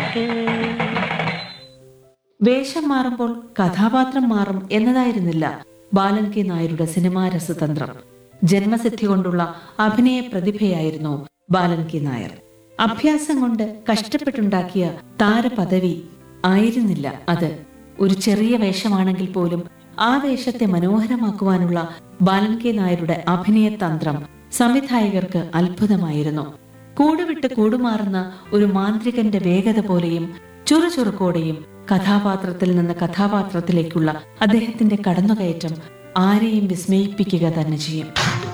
വേഷം മാറുമ്പോൾ കഥാപാത്രം മാറും എന്നതായിരുന്നില്ല ബാലൻ കെ നായരുടെ സിനിമാ രസതന്ത്രം ജന്മസിദ്ധി കൊണ്ടുള്ള അഭിനയ പ്രതിഭയായിരുന്നു ബാലൻ കെ നായർ അഭ്യാസം കൊണ്ട് കഷ്ടപ്പെട്ടുണ്ടാക്കിയ താരപദവി ആയിരുന്നില്ല അത് ഒരു ചെറിയ വേഷമാണെങ്കിൽ പോലും ആ വേഷത്തെ മനോഹരമാക്കുവാനുള്ള ബാലൻ കെ നായരുടെ അഭിനയ തന്ത്രം സംവിധായകർക്ക് അത്ഭുതമായിരുന്നു കൂടുവിട്ട് കൂടുമാറുന്ന ഒരു മാന്ത്രികന്റെ വേഗത പോലെയും ചുറുചുറുക്കോടെയും കഥാപാത്രത്തിൽ നിന്ന് കഥാപാത്രത്തിലേക്കുള്ള അദ്ദേഹത്തിന്റെ കടന്നുകയറ്റം ആരെയും വിസ്മയിപ്പിക്കുക തന്നെ ചെയ്യും